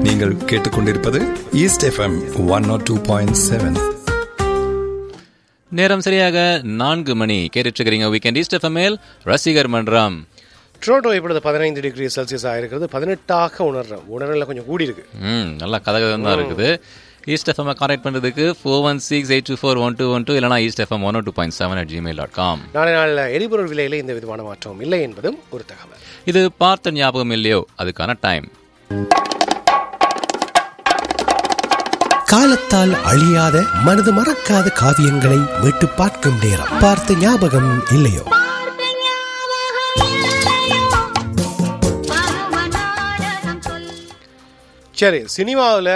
நீங்கள் கேட்டுக்கொண்டிருப்பது east FM one nought two point seven நேரம் சரியாக நான்கு மணி கேட்டுருக்கிறீங்க வீக்கெண்ட் ஈஸ்ட் எஃப்எம்எல் ரசிகர் மன்றம் டொரண்டோ இப்பொழுது பதினைந்து டிகிரி செல்சியஸ் ஆயிருக்கிறது பதினெட்டாக உணர்றேன் உணரல கொஞ்சம் கூடி இருக்கு ம் நல்லா கதகதம் தான் இருக்குது ஈஸ்ட் எஃப்எம் கான்டாக்ட் பண்ணுறதுக்கு four one six eight two four one two one two இல்லைனா East FM one two point seven at Gmail dot com நாளை நாள் எரிபொருள் விலையில இந்த விதமான மாற்றம் இல்லை என்பதும் ஒரு தகவல் இது பார்த்த ஞாபகம் இல்லையோ அதுக்கான டைம் காலத்தால் அழியாத மனது மறக்காத காவியங்களை மீட்டு பார்க்கும் நேரம் பார்த்த ஞாபகம் இல்லையோ சரி சினிமாவில்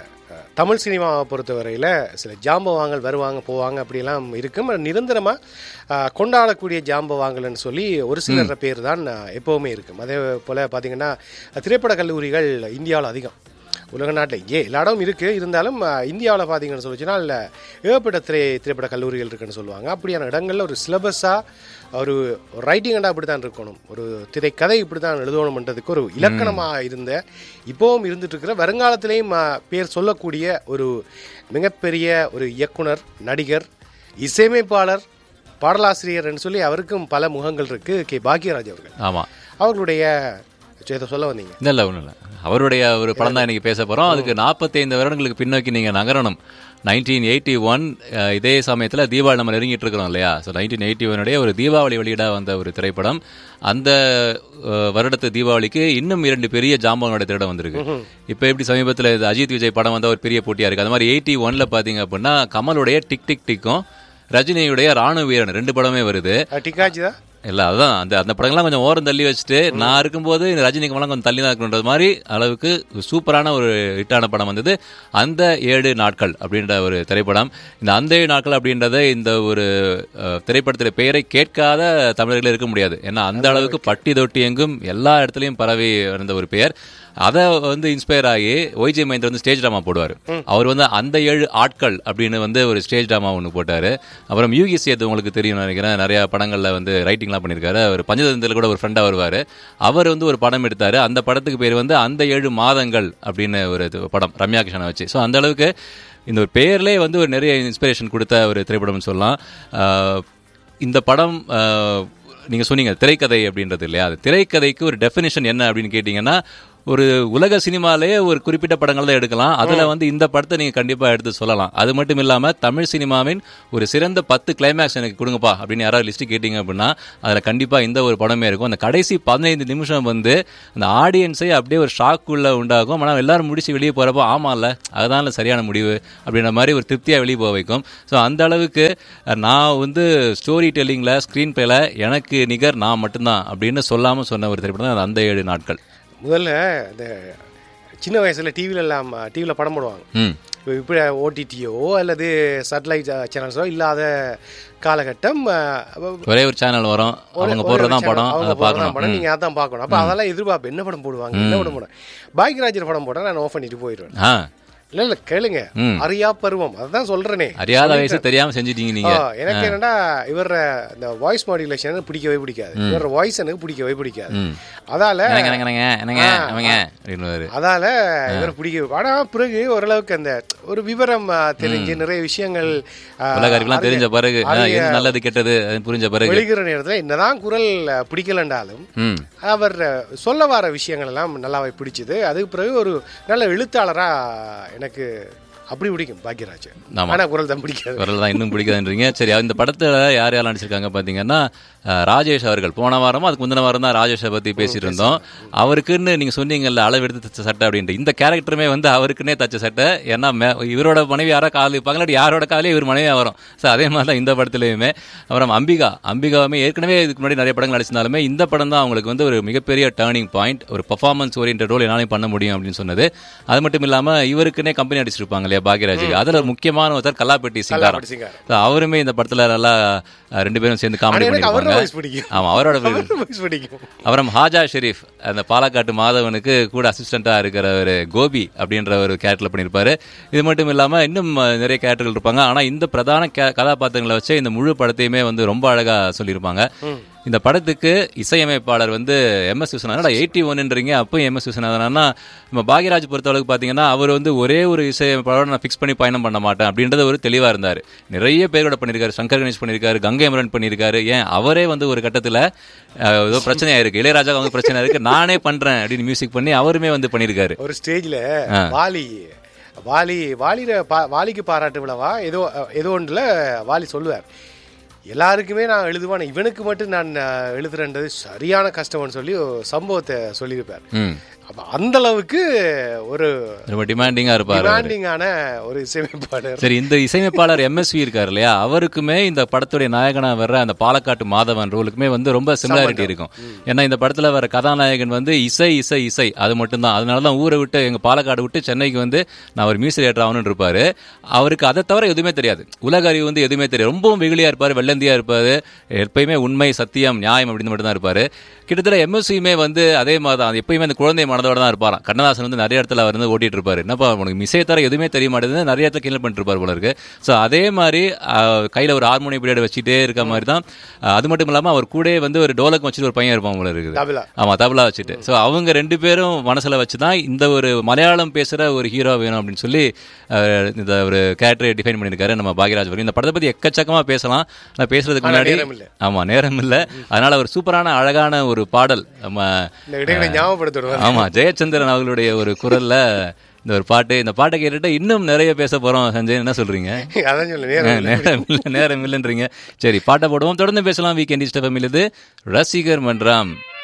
தமிழ் சினிமாவை பொறுத்தவரையில் சில ஜாம்பவாங்கள் வருவாங்க போவாங்க அப்படிலாம் இருக்கும் நிரந்தரமாக கொண்டாடக்கூடிய ஜாம்பவாங்கள்னு சொல்லி ஒரு சிலர் பேர் தான் அஹ், எப்போவுமே இருக்கும் அதே போல் பார்த்தீங்கன்னா திரைப்பட கல்லூரிகள் இந்தியாவில் அதிகம் உலக நாட்டில் இங்கே எல்லா இடமும் இருக்குது இருந்தாலும் இந்தியாவில் பார்த்தீங்கன்னு சொல்லிச்சுன்னா இல்லை ஏகப்பட்ட திரை திரைப்பட கல்லூரிகள் இருக்குன்னு சொல்லுவாங்க அப்படியான இடங்களில் ஒரு சிலபஸாக ஒரு ரைட்டிங்கண்டா அப்படி தான் இருக்கணும் ஒரு திரைக்கதை இப்படி தான் எழுதணும்ன்றதுக்கு ஒரு இலக்கணமாக இருந்த இப்போவும் இருந்துட்டு இருக்கிற வருங்காலத்திலேயும் ஆ, பேர் சொல்லக்கூடிய ஒரு மிகப்பெரிய ஒரு இயக்குனர் நடிகர் இசையமைப்பாளர் பாடலாசிரியர்னு சொல்லி அவருக்கும் பல முகங்கள் இருக்கு கே பாக்யராஜ் அவர்கள் ஆமாம் அவர்களுடைய சரி, இதை சொல்ல வந்தீங்க இல்லை இல்லை ஒன்றும் இல்லை அவருடைய ஒரு படம் தான் இன்னைக்கு பேச போகிறோம் அதுக்கு நாற்பத்தைந்து வருடங்களுக்கு பின்னோக்கி நீங்கள் நகரணும் நைன்டீன் எயிட்டி ஒன் இதே சமயத்தில் தீபாவளி நம்ம நெருங்கிட்டு இருக்கிறோம் இல்லையா ஸோ நைன்டீன் எயிட்டி ஒனுடைய ஒரு தீபாவளி வெளியிட வந்த ஒரு திரைப்படம் அந்த அஹ், வருடத்து தீபாவளிக்கு இன்னும் இரண்டு பெரிய ஜாம்பவனோட திரைப்படம் வந்திருக்கு இப்போ எப்படி சமீபத்தில் இது அஜித் விஜய் படம் வந்த ஒரு பெரிய போட்டியாக இருக்குது அது மாதிரி எயிட்டி ஒன்ல பார்த்தீங்க அப்படின்னா கமலுடைய டிக் டிக் டிக்கும் ரஜினியுடைய ராணுவ வீரன் ரெண்டு படமே வருது டிக்காஜி தான் இல்ல அதான் அந்த அந்த படங்கள்லாம் கொஞ்சம் ஓரம் தள்ளி வச்சுட்டு நான் இருக்கும்போது இந்த ரஜினி கமலாம் கொஞ்சம் தள்ளி தான் இருக்கணுன்றது மாதிரி அளவுக்கு சூப்பரான ஒரு ஹிட்டான படம் வந்தது அந்த ஏழு நாட்கள் அப்படின்ற ஒரு திரைப்படம் இந்த அந்த ஏழு நாட்கள் அப்படின்றத இந்த ஒரு அஹ், திரைப்படத்துடைய பெயரை கேட்காத தமிழர்களே இருக்க முடியாது ஏன்னா அந்த அளவுக்கு பட்டி தொட்டி எங்கும் எல்லா இடத்துலையும் பரவி இருந்த ஒரு பெயர் அதை வந்து இன்ஸ்பயர் ஆகி ஒய்ஜே மகேந்திர வந்து ஸ்டேஜ் ட்ராமா போடுவார் அவர் வந்து அந்த ஏழு ஆட்கள் அப்படின்னு வந்து ஒரு ஸ்டேஜ் ட்ராமா ஒன்று போட்டார் அப்புறம் யூகி சேது உங்களுக்கு தெரியும் நினைக்கிறேன் நிறைய படங்களில் வந்து ரைட்டிங்லாம் பண்ணியிருக்காரு அவர் பஞ்சதந்தில் கூட ஒரு ஃப்ரெண்டாக வருவார் அவர் வந்து ஒரு படம் எடுத்தார் அந்த படத்துக்கு பேர் வந்து அந்த ஏழு மாதங்கள் அப்படின்னு ஒரு இது படம் ரம்யா கிருஷ்ணனை வச்சு ஸோ அந்த அளவுக்கு இந்த ஒரு பெயர்லேயே வந்து ஒரு நிறைய இன்ஸ்பிரேஷன் கொடுத்த ஒரு திரைப்படம்னு சொல்லலாம் ஆஹ் இந்த படம் ஆஹ் நீங்க சொன்னீங்க திரைக்கதை அப்படின்றது இல்லையா அது திரைக்கதைக்கு ஒரு டெஃபினிஷன் என்ன அப்படின்னு கேட்டீங்கன்னா ஒரு உலக சினிமாலே ஒரு குறிப்பிட்ட படங்கள் தான் எடுக்கலாம் அதுல வந்து இந்த படத்தை நீங்க கண்டிப்பா எடுத்து சொல்லலாம் அது மட்டும் இல்லாம தமிழ் சினிமாவின் ஒரு சிறந்த பத்து கிளைமேக்ஸ் எனக்கு கொடுங்கப்பா அப்படின்னு யாராவது லிஸ்ட் கேட்டீங்க அப்படின்னா அதுல கண்டிப்பா இந்த ஒரு படமே இருக்கும் அந்த கடைசி பதினைந்து நிமிஷம் வந்து அந்த ஆடியன்ஸை அப்படியே ஒரு ஷாக்குள்ள உண்டாகும் ஆனால் எல்லாரும் முடிச்சு வெளியே போறப்போ ஆமா இல்ல அதுதான் சரியான முடிவு அப்படின்ற மாதிரி ஒரு திருப்தியா வெளியே போக வைக்கும் ஸோ அந்த அளவுக்கு அஹ், நான் வந்து ஸ்டோரி டெல்லிங்ல ஸ்க்ரீன் பிளேல எனக்கு நிகர் நான் மட்டும்தான் அப்படின்னு சொல்லாம சொன்ன ஒரு திரைப்படம் தான் அது அந்த ஏழு நாட்கள் முதல்ல இந்த சின்ன வயசுல டிவில எல்லாம் டிவில படம் போடுவாங்க ம் இப்போ இப்படி ஓடிடியோ அல்லது சேட்டலைட் சேனல்ஸோ இல்லாத காலகட்டம் அஹ், ஒரே ஒரு சேனல் வரும் அவங்க ஒரு- போடுறதான் ஒரு படம் channel, அதை அவங்க போடுறதான் பார்க்கணும் படம் ம். நீங்க அதான் பார்க்கணும் அப்ப அதெல்லாம் எதிர்பார்ப்பு என்ன படம் போடுவாங்க என்ன படம் போடுவாங்க பாக்யராஜர் படம் போட்டா நான் ஆஃப் பண்ணிட்டு போயிடுவேன் ஆ இல்ல இல்ல கேளுங்க ம். அறியா பருவம் அதான் சொல்றேனே அறியாத வயசு தெரியாம செஞ்சிட்டீங்க நீங்க ஆ, எனக்கு என்னன்னா இவர இந்த வாய்ஸ் மாடுலேஷன் பிடிக்கவே பிடிக்காது இவர வாய்ஸ் எனக்கு பிடிக்கவே பிடிக்காது ம். அதால என்னங்க என்னங்க என்னங்க அவங்க அப்படின்னு அதால இவர் பிடிக்க ஆனா பிறகு ஓரளவுக்கு அந்த ஒரு விவரம் ஆ, தெரிஞ்சு நிறைய விஷயங்கள் ஆ, உலகாருக்கெல்லாம் தெரிஞ்ச அறிய- பிறகு ஆ, அறிய- எது நல்லது கெட்டது அது புரிஞ்ச பிறகு வெளிக்கிற நேரத்துல என்னதான் குரல் ஆ, பிடிக்கலண்டாலும் ம் அவர் ஆ, சொல்ல வர விஷயங்கள் எல்லாம் நல்லாவே பிடிச்சது அதுக்கு பிறகு ஒரு நல்ல எழுத்தாளரா எனக்கு அப்படி பிடிக்கும் பாக்யராஜ் ஆமா. ஆனா குரல் தான் பிடிக்காது குரல் தான் இன்னும் பிடிக்காதுன்றீங்க சரி இந்த படத்துல யார் யாரெல்லாம் நடிச்சிருக்காங்க பாத்தீங்கன்னா அஹ், ராஜேஷ் அவர்கள் போன வாரமும் அதுக்கு முந்தின வாரம் தான் ராஜேஷை பத்தி பேசிட்டு இருந்தோம் அவருக்குன்னு நீங்க சொன்னீங்கல்ல அளவெடுத்து தச்ச சட்டை அப்படின்ட்டு இந்த கேரக்டருமே வந்து அவருக்குன்னே தச்ச சட்டை ஏன்னா மே- இவரோட மனைவி யாரோ காதல் வைப்பாங்க இல்லாட்டி யாரோட காதலே இவர் மனைவியா வரும் ஸோ அதே மாதிரி தான் இந்த படத்துலயுமே அப்புறம் அம்பிகா அம்பிகாவுமே ஏற்கனவே இதுக்கு முன்னாடி நிறைய படங்கள் நடிச்சிருந்தாலுமே இந்த படம் தான் அவங்களுக்கு வந்து ஒரு மிகப்பெரிய டேர்னிங் பாயிண்ட் ஒரு பர்ஃபார்மன்ஸ் ஓரியன்ட் ரோல் என்னாலையும் பண்ண முடியும் அப்படின்னு சொன்னது அது மட்டும் இல்லாம இவருக்குன்னே கம்பெனி அடிச்சிருப்பாங்க இல்லையா பாக்யராஜ் அதுல முக்கியமான ஒருத்தர் கல்லாப்பட்டி சிங்காரம் கல்லாப்பட்டி சிங்காரம். So, அவருமே இந்த படத்துல நல்லா அஹ், ரெண்டு பேரும் சேர்ந்து ஆனா காமெடி எனக்கு அவரோட பண்ணிருப்பாங்க வாய்ஸ் பிடிக்கும் ஆமா அவரோட அவரோட வாய்ஸ் பிடிக்கும் அப்புறம் ஹாஜா ஷெரீஃப் அந்த பாலக்காட்டு மாதவனுக்கு கூட அசிஸ்டண்டா இருக்கிற ஒரு கோபி அப்படின்ற ஒரு கேரக்டர்ல பண்ணியிருப்பாரு இது மட்டும் இல்லாம இன்னும் அஹ், நிறைய கேரக்டர்கள் இருப்பாங்க ஆனா இந்த பிரதான கே- கதாபாத்திரங்களை வச்சு இந்த முழு படத்தையுமே வந்து ரொம்ப அழகா சொல்லியிருப்பாங்க இந்த படத்துக்கு இசையமைப்பாளர் வந்து எம் எஸ் விஸ்வநாதன் எயிட்டி ஒன்னுன்றீங்க அப்போ எம் எஸ் விஸ்வநாதனா நம்ம பாக்யராஜ் பொறுத்தளவுக்கு பார்த்தீங்கன்னா அவர் வந்து ஒரே ஒரு இசையமைப்பாளரோட நான் ஃபிக்ஸ் பண்ணி பயணம் பண்ண மாட்டேன் அப்படின்றது ஒரு தெளிவாக இருந்தார் நிறைய பேரோட பண்ணியிருக்காரு சங்கர் கணேஷ் பண்ணியிருக்காரு கங்கை அமரன் பண்ணியிருக்காரு ஏன் அவரே வந்து ஒரு கட்டத்தில் ஏதோ பிரச்சனையா இருக்கு இளையராஜா அவங்க பிரச்சனை இருக்கு நானே பண்றேன் அப்படின்னு மியூசிக் பண்ணி அவருமே வந்து பண்ணியிருக்காரு ஒரு ஸ்டேஜ்ல வாலி வாலி வாலிர பா வாலிக்கு பாராட்டு விழாவா ஏதோ ஏதோ ஒன்றுல வாலி சொல்லுவார் எல்லாருக்குமே நான் எழுதுவான் இவனுக்கு மட்டும் நான் அஹ், எழுதுறேன்றது சரியான கஷ்டம்னு சொல்லி ஒரு சம்பவத்தை சொல்லியிருப்பார் ம் அப்ப அந்த அளவுக்கு ஒரு ரொம்ப டிமாண்டிங்கா இருப்பாரு அவரு. டிமாண்டிங்கான ஒரு இசையமைப்பாளர் சரி இந்த இசையமைப்பாளர் எம்எஸ்வி இருக்காரு இல்லையா அவருக்குமே இந்த படத்துடைய நாயகனா வர்ற அந்த பாலக்காட்டு மாதவன் ரோலுக்குமே வந்து ரொம்ப சிமிலாரிட்டி இருக்கும் ஏன்னா இந்த படத்துல வர கதாநாயகன் வந்து இசை இசை இசை அது மட்டும்தான் அதனால தான் ஊரை விட்டு எங்க பாலக்காடு விட்டு சென்னைக்கு வந்து நான் ஒரு மியூசிக் டேரக்டர் ஆகணும்னு இருப்பாரு அவருக்கு அதை தவிர எதுவுமே தெரியாது உலக அறிவு வந்து எதுவுமே தெரியாது ரொம்பவும் வெகுளியா இருப்பாரு வெள்ளந்தியா இருப்பாரு எப்பயுமே உண்மை சத்தியம் நியாயம் அப்படின்னு மட்டும் தான் இருப்பாரு கிட்டத்தட்ட எம்எஸ்சியுமே வந்து அதே மாதிரி தான் எப்பயுமே அந்த குழந்தை மனதோட தான் இருப்பாராம் கண்ணதாசன் வந்து நிறைய இடத்துல அவர் வந்து ஓட்டிட்டு இருப்பாரு என்னப்பா உனக்கு மிஸ்ஸே தர எதுவுமே தெரிய மாட்டேங்குது நிறைய இடத்துல கீழே பண்ணிட்டு இருப்பார் போல இருக்கு ஸோ அதே மாதிரி அஹ், கையில ஒரு ஹார்மோனியம் பிளேட் வச்சுட்டே இருக்க மாதிரி தான் அஹ், அது மட்டும் இல்லாம அவர் கூட வந்து ஒரு டோலக் வச்சுட்டு ஒரு பையன் இருப்பான் போல இருக்குது தபிலா ஆமா தபலா வச்சுட்டு ஸோ அவங்க ரெண்டு பேரும் மனசுல வச்சு தான் இந்த ஒரு மலையாளம் பேசுற ஒரு ஹீரோ வேணும் அப்படின்னு சொல்லி அஹ், இந்த ஒரு கேரக்டரை டிஃபைன் பண்ணியிருக்காரு நம்ம பாக்யராஜ் அவர்கள் இந்த படத்தை பத்தி எக்கச்சக்கமா பேசலாம் நான் பேசுறதுக்கு முன்னாடி நேரம் இல்ல. ஆமா நேரம் இல்ல அதனால ஒரு சூப்பரான அழகான ஒரு பாடல் நம்ம இந்த இடைகளை ஞாபகப்படுத்துவார் ஆமா ஜெயச்சந்திரன் அவர்களுடைய ஒரு குரல்ல இந்த ஒரு பாட்டு இந்த பாட்டை கேட்டுட்டு இன்னும் நிறைய பேச போறோம் சஞ்சய் என்ன சொல்றீங்க அதான் சொல்ல நேரம் இல்லை. நேரம் இல்ல நேரம் இல்லைன்றீங்க சரி பாட்டை போடுவோம் தொடர்ந்து பேசலாம் வீக்கெண்ட் இஸ்டஃபம் இது ரசிகர் மன்றம்